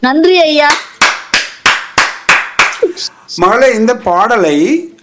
நன்றி ஐயா மகளே இந்த பாடலை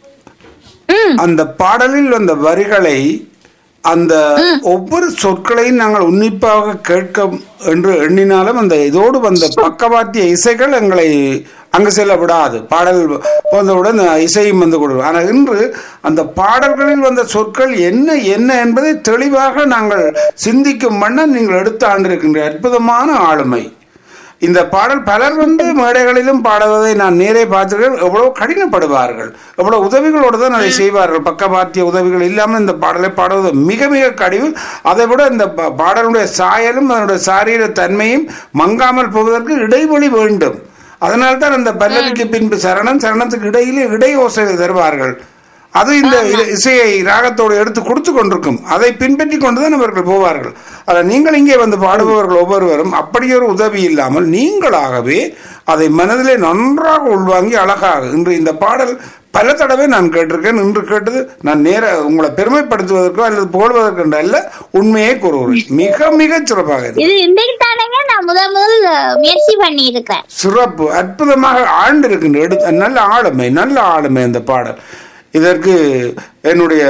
ம் அந்த பாடலில் வந்த வரிகளை அந்த ஒவ்வொரு சொற்களையும் நாங்கள் உன்னிப்பாக கேட்க என்று எண்ணினாலும் அந்த இதோடு வந்த பக்கவாத்திய இசைகள் எங்களை அங்கு செல்ல விடாது பாடல் வந்தவுடன் இசையும் வந்து கொடுக்கும் ஆனால் இன்று அந்த பாடல்களில் வந்த சொற்கள் என்ன என்ன என்பதை தெளிவாக நாங்கள் சிந்திக்கும் வண்ணம் நீங்கள் எடுத்து ஆண்டிருக்கின்ற அற்புதமான ஆளுமை இந்த பாடல் பலர் வந்து மேடைகளிலும் பாடுவதை நான் நேரே பார்த்திருக்கேன் எவ்வளவு கடினப்படுவார்கள் எவ்வளவு உதவிகளோடு தான் அதை செய்வார்கள் பக்கவாத்திய உதவிகள் இல்லாமல் இந்த பாடலை பாடுவது மிக மிக கடிவு அதை விட இந்த பா- பாடலுடைய சாயலும் அதனுடைய சாரீர தன்மையும் மங்காமல் போவதற்கு இடைவெளி வேண்டும் அதனால்தான் அந்த பல்லவிக்கு பின்பு சரணம் சரணத்துக்கு இடையிலே இடை ஓசை தருவார்கள் அது இந்த இ- இசையை ராகத்தோடு எடுத்து கொடுத்து கொண்டிருக்கும் அதை பின்பற்றி கொண்டுதான் அவர்கள் போவார்கள் ஆனால் நீங்கள் இங்கே வந்து பாடுபவர்கள் ஒவ்வொருவரும் அப்படி ஒரு உதவி இல்லாமல் நீங்களாகவே அதை மனதிலே நன்றாக உள்வாங்கி அழகாக இன்று இந்த பாடல் பல தடவை நான் கேட்டிருக்கேன் இன்று கேட்டது நான் நேர உங்களை பெருமைப்படுத்துவதற்கோ அல்லது புகழ்வதற்கோ என்று அல்ல உண்மையே கூறுகிறேன் மிக மிக சிறப்பாக இருக்கு. இது இன்றைக்கு தானேங்க நான் முதல் முதல் முயற்சி பண்ணி இருக்கிறேன் சிறப்பு அற்புதமாக ஆண்டிருக்கின்ற எடுத்த நல்ல ஆளுமை நல்ல ஆளுமை அந்த பாடல் இதற்கு என்னுடைய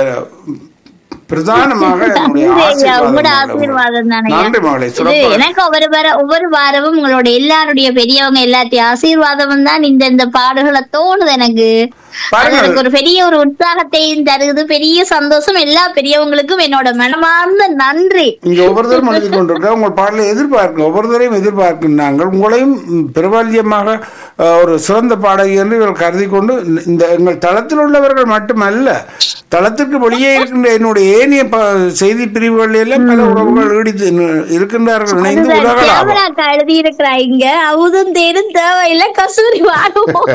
பிரதானமாக என்னுடைய உங்களோட ஆசீர்வாதம் ஆசீர்வாதம் தானே நன்றி மகளே இது சிறப்பாக எனக்கு ஒவ்வொரு வார ஒவ்வொரு வாரமும் உங்களோட எல்லாருடைய பெரியவங்க எல்லாத்தையும் ஆசீர்வாதமும் தான் இந்த இந்த பாடுகளை தோணுது எனக்கு அது பாருங்கள். எனக்கு ஒரு பெரிய ஒரு உற்சாகத்தையும் தருது பெரிய சந்தோஷம் எல்லா பெரியவங்களுக்கும் என்னோட மனமார்ந்த நன்றி இங்க ஒவ்வொருத்தரும் எழுதி கொண்டிருக்க உங்கள் பாடலை எதிர்பார்க்க ஒவ்வொருத்தரையும் எதிர்பார்க்கும் நாங்கள் உங்களையும் ம், பிரபல்யமாக அஹ், ஒரு சிறந்த பாடகி என்று இவர்கள் கருதி கொண்டு இந்த எங்கள் தளத்தில் உள்ளவர்கள் மட்டுமல்ல தளத்திற்கு வெளியே இருக்கின்ற என்னுடைய ஏனைய ப- செய்தி பிரிவுகளில் எல்லாம் பல உறவுகள் நீடித்து நி- இருக்கின்றார்கள் இணைந்து உலகளாவ கேமராக்கா எழுதி இருக்கிறா இங்க அவுதும் தேரும் தேவையில்லை கசூரி வாடுவோம்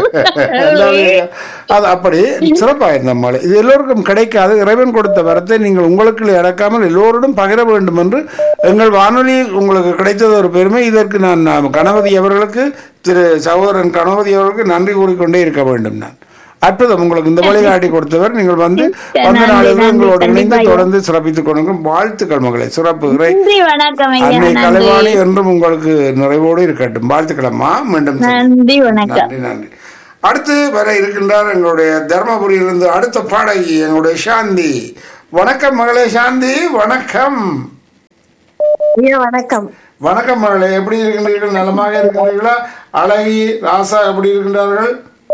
அது அப்படி சிறப்பாக இருந்த மழை இது எல்லோருக்கும் கிடைக்காது இறைவன் கொடுத்த வரத்தை நீங்கள் உங்களுக்கு இறக்காமல் எல்லோருடன் பகிர வேண்டும் என்று எங்கள் வானொலியில் உங்களுக்கு கிடைத்தது ஒரு பெருமை இதற்கு நான் நான் கணபதி அவர்களுக்கு திரு சகோதரன் கணபதி அவர்களுக்கு நன்றி கூறிக்கொண்டே இருக்க வேண்டும் நான் அற்புதம் உங்களுக்கு இந்த வழிகாட்டி கொடுத்தவர் நீங்கள் வந்து வந்த நன்றி, நாளில் நன்றி, எங்களோடு இணைந்து கண்டிப்பா ஐயா. தொடர்ந்து சிறப்பித்துக் கொண்டிருக்கும் வாழ்த்துக்கள் மகளே சிறப்பு இறை நன்றி வணக்கம் ஐயா அன்னை நன்றி கலைவாணி என்றும் உங்களுக்கு நிறைவோடு இருக்கட்டும் வாழ்த்துக்களம்மா மீண்டும் சந்திப்போம். நன்றி வணக்கம் நன்றி நன்றி அடுத்து வர இருக்கின்றார் எங்களுடைய தர்மபுரியிலிருந்து அடுத்த பாடகி எங்களுடைய சாந்தி வணக்கம் மகளே சாந்தி வணக்கம் ஐயா வணக்கம் வணக்கம் மகளே எப்படி இருக்கின்றீர்கள் நலமாக இருக்கின்றீர்களா அழகி ராசா எப்படி இருக்கின்றார்கள்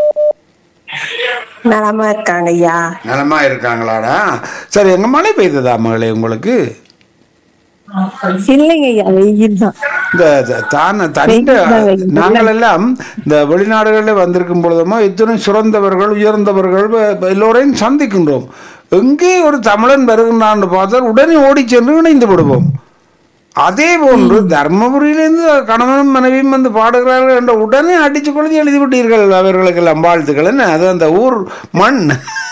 நலமா இருக்காங்க ஐயா நலமா இருக்காங்களாடா சரி எங்க மழை பெய்ததா மகளே உங்களுக்கு இல்லைங்க ஐயா வெயில் தான் இந்த த- தான தனித்த நாங்கள் எல்லாம் இந்த வெளிநாடுகளில் வந்திருக்கும் பொழுதுமா இத்தனை சிறந்தவர்கள் உயர்ந்தவர்கள் வ- எல்லோரையும் சந்திக்கின்றோம் எங்கே ஒரு தமிழன் வருகின்றான்னு பார்த்தால் உடனே ஓடி சென்று இணைந்து விடுவோம் அதே போன்று தர்மபுரியிலிருந்து கணவனும் மனைவியும் வந்து பாடுகிறார்கள் என்ற உடனே அடிச்சு கொழுதி எழுதி விட்டீர்கள் அவர்களுக்கெல்லாம் வாழ்த்துக்கள் என்ன அது அந்த ஊர் மண்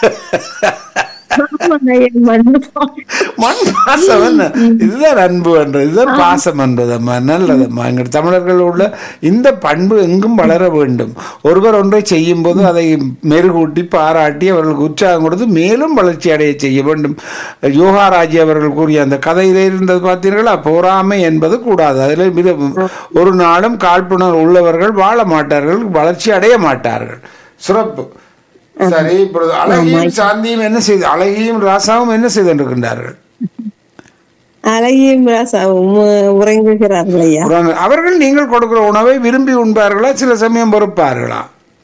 ஆமாங்க ஐயா, மன்னிப்போம். மண் பாசம் என்ன இதுதான் அன்பு என்ற இதுதான் பாசம் என்பதம்மா நல்லதம்மா எங்கள் தமிழர்கள் உள்ள இந்த பண்பு எங்கும் வளர வேண்டும் ஒருவர் ஒன்றை செய்யும் போது அதை மெருகூட்டி பாராட்டி அவர்களுக்கு உற்சாகம் கொடுத்து மேலும் வளர்ச்சி அடைய செய்ய வேண்டும் யோகாராஜி அவர்கள் கூறிய அந்த கதையிலே இருந்தது பார்த்தீர்களா போராமை என்பது கூடாது அதில் மிக ஒரு நாளும் காழ்ப்புணர்வு உள்ளவர்கள் வாழ மாட்டார்கள் வளர்ச்சி அடைய மாட்டார்கள் சிறப்பு சரி இப்பொழுது அழகியும் சாந்தியும் என்ன செய்து அழகியும் ராசாவும் என்ன செய்திருக்கின்றார்கள் அழகியும் ராசாவும் உ- உறங்குகிறார்கள் ஐயா உறங்க- அவர்கள் நீங்கள் கொடுக்கிற உணவை விரும்பி உண்பார்களா சில சமயம் பொறுப்பார்களா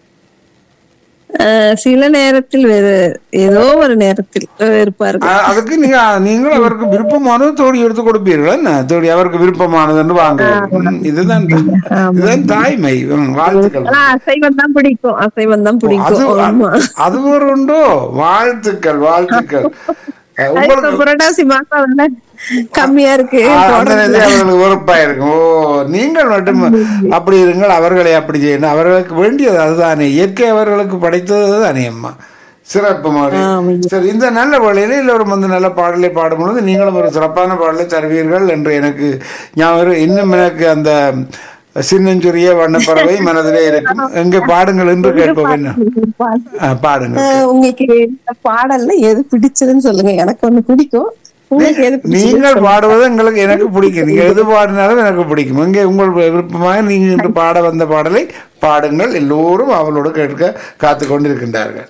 அஹ், சில நேரத்தில் வேறு ஏதோ ஒரு நேரத்தில் அஹ், இருப்பார்கள் அ- அதுக்கு நீங்க நீங்கள் அவருக்கு விருப்பமானது தோடி எடுத்து கொடுப்பீர்களா என்ன தோடி அவருக்கு விருப்பமானது என்று வாங்குவீர்கள். ம், இதுதான் இதுதான் தாய்மை ம், வாழ்த்துக்கள் ஆனா அசைவம் தான் பிடிக்கும் அசைவம் தான் அது பிடிக்கும் ஆமா அது ஒரு உண்டோ வாழ்த்துக்கள் வாழ்த்துக்கள் அஹ், இப்ப உங்களுக்கு புரட்டாசி மாசம் வந்து கம்மியா இருக்கு ஆ, அந்த நேரத்தில் அவர்களுக்கு வெறுப்பா இருக்கும் ஓ நீங்கள் மட்டும் அப்படி இருங்கள் அவர்களை அப்படி செய்யணும் அவர்களுக்கு வேண்டியது அதுதானே இயற்கை அவர்களுக்கு படைத்தது தானே அம்மா சிறப்பு மாதிரி சரி இந்த நல்ல வேளையில எல்லோரும் வந்து நல்ல பாடலை பாடும்பொழுது நீங்களும் ஒரு சிறப்பான பாடலை தருவீர்கள் என்று எனக்கு ஞாபகம் இன்னும் எனக்கு அந்த சின்னஞ்சுரிய வண்ணப்பறவை மனதிலே இருக்கும் எங்க பாடுங்கள் என்று கேட்போம் என்ன ஆ, பாடுங்கள் அஹ், உங்களுக்கு இந்த பாடல்ல எது பிடிச்சதுன்னு சொல்லுங்க எனக்கு ஒண்ணு பிடிக்கும் உங்களுக்கு எது பிடிச்சது? நீங்கள் பாடுவது எங்களுக்கு எனக்கு பிடிக்கும் நீங்க எது பாடினாலும் எனக்கு பிடிக்கும் இங்கே உங்கள் விருப்பமாக நீங்க இன்று பாட வந்த பாடலை பாடுங்கள் எல்லோரும் அவளோடு கேட்க காத்து கொண்டிருக்கின்றார்கள்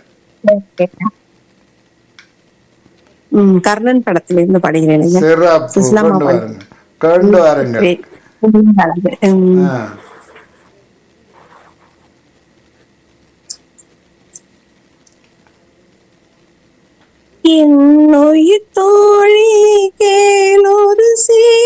ம், கர்ணன் படத்துல இருந்து பாடுகிறேன் சிறப்பு சுசிலாம்மா கொண்டு பாடு. வாருங்க கொண்டு வாருங்கள் ம். ஆ. என்னுயிர் தோழி கேளொரு சே